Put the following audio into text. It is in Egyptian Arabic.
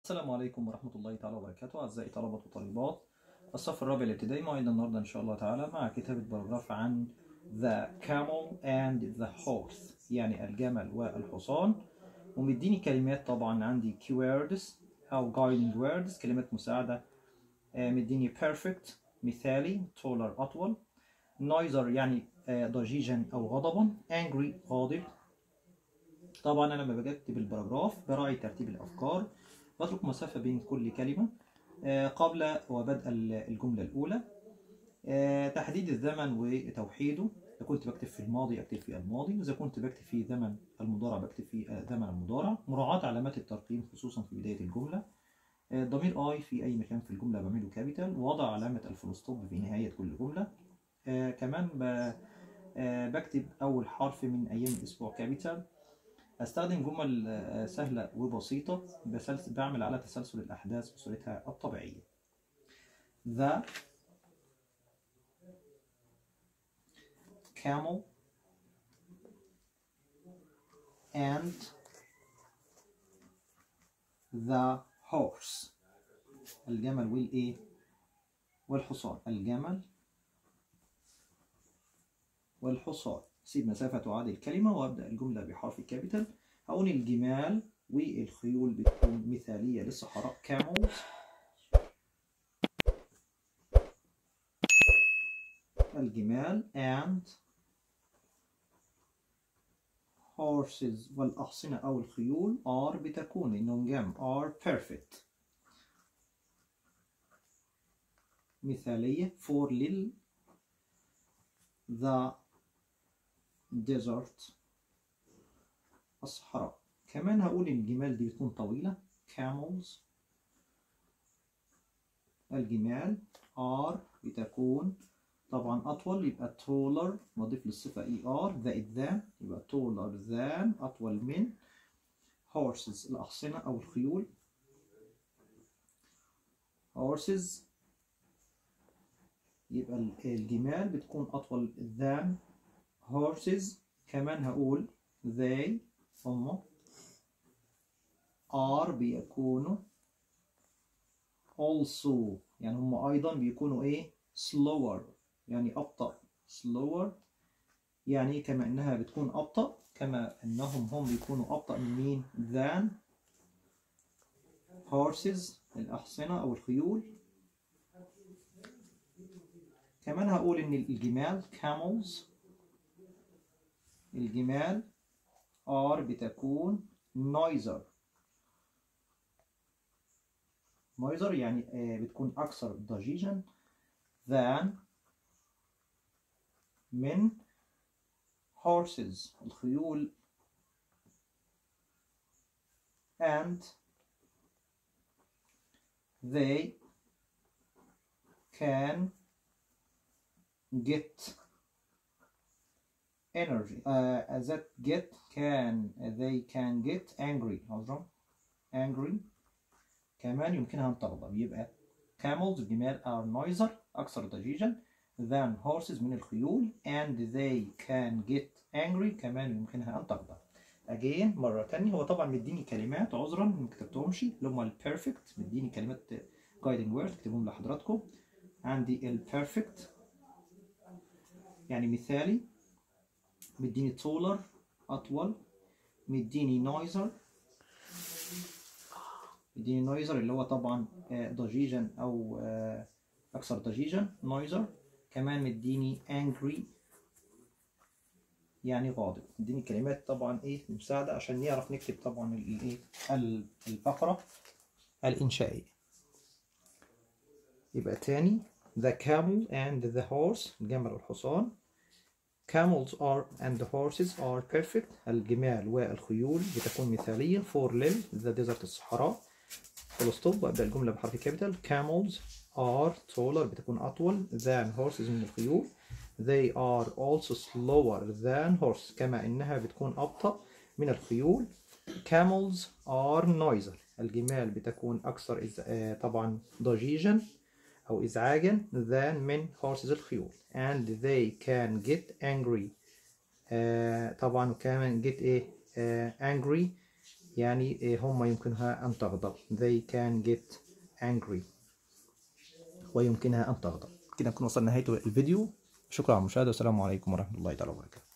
السلام عليكم ورحمة الله تعالى وبركاته أعزائي طلبة وطالبات الصف الرابع الابتدائي موعدنا النهاردة إن شاء الله تعالى مع كتابة باراجراف عن the camel and the horse يعني الجمل والحصان ومديني كلمات طبعا عندي keywords أو guiding words كلمات مساعدة آه، مديني perfect مثالي taller أطول noiser يعني آه، ضجيجا أو غضبا angry غاضب طبعا انا لما بكتب الباراجراف براعي ترتيب الافكار بترك مسافه بين كل كلمه آه، قبل وبدء ال- الجمله الاولى آه، تحديد الزمن وتوحيده اذا كنت بكتب في الماضي اكتب في الماضي واذا كنت بكتب في زمن المضارع بكتب في آه، زمن المضارع مراعاه علامات الترقيم خصوصا في بدايه الجمله آه، ضمير اي في اي مكان في الجمله بعمله كابيتال وضع علامه الفلوستوب في نهايه كل جمله آه، كمان ب- آه، بكتب اول حرف من ايام الاسبوع كابيتال استخدم جمل آه، سهلة وبسيطة بسلس بعمل على تسلسل الأحداث بصورتها الطبيعية. The camel and the horse الجمل والإيه؟ والحصان الجمل والحصان سيب مسافة تعادل كلمة وأبدأ الجملة بحرف كابيتال هقول الجمال والخيول بتكون مثالية للصحراء camels الجمال and horses والأحصنة أو الخيول are بتكون إنهم جم are perfect مثالية for لل the desert الصحراء كمان هقول الجمال دي بتكون طويلة camels الجمال are بتكون طبعا أطول يبقى taller نضيف للصفة er زائد than يبقى taller than أطول من horses الأحصنة أو الخيول horses يبقى الجمال بتكون أطول than horses كمان هقول they هم are بيكونوا also يعني هم أيضا بيكونوا إيه slower يعني أبطأ slower يعني كما إنها بتكون أبطأ كما إنهم هم بيكونوا أبطأ من مين than horses الأحصنة أو الخيول كمان هقول إن الجمال camels الجمال are بتكون noiser noiser يعني آه، بتكون أكثر ضجيجا than من horses الخيول and they can get energy uh, that get can they can get angry عذرا angry كمان يمكنها أن تغضب يبقى camels الجمال are noiser أكثر ضجيجا than horses من الخيول and they can get angry كمان يمكنها أن تغضب again مرة تانية هو طبعا مديني كلمات عذرا ما كتبتهمش اللي هم ال perfect مديني كلمات guiding words اكتبهم لحضراتكم عندي ال perfect يعني مثالي مديني taller أطول مديني noiser مديني noiser اللي هو طبعا آه، ضجيجا أو آه، أكثر ضجيجا noiser كمان مديني angry يعني غاضب مديني كلمات طبعا إيه مساعدة عشان نعرف نكتب طبعا الإيه ال- الفقرة الإنشائية يبقى تاني the camel and the horse الجمل والحصان camels are and the horses are perfect الجمال والخيول بتكون مثالية for live the desert الصحراء full stop ببدأ الجملة بحرف كابيتال camels are taller بتكون أطول than horses من الخيول they are also slower than horses كما إنها بتكون أبطأ من الخيول camels are noiser الجمال بتكون أكثر إز... آه، طبعا ضجيجا أو إزعاجا than من horses الخيول and they can get angry آه طبعا كمان get إيه آه angry يعني هم يمكنها أن تغضب they can get angry ويمكنها أن تغضب كده نكون وصلنا نهاية الفيديو شكرا على المشاهدة والسلام عليكم ورحمة الله تعالى وبركاته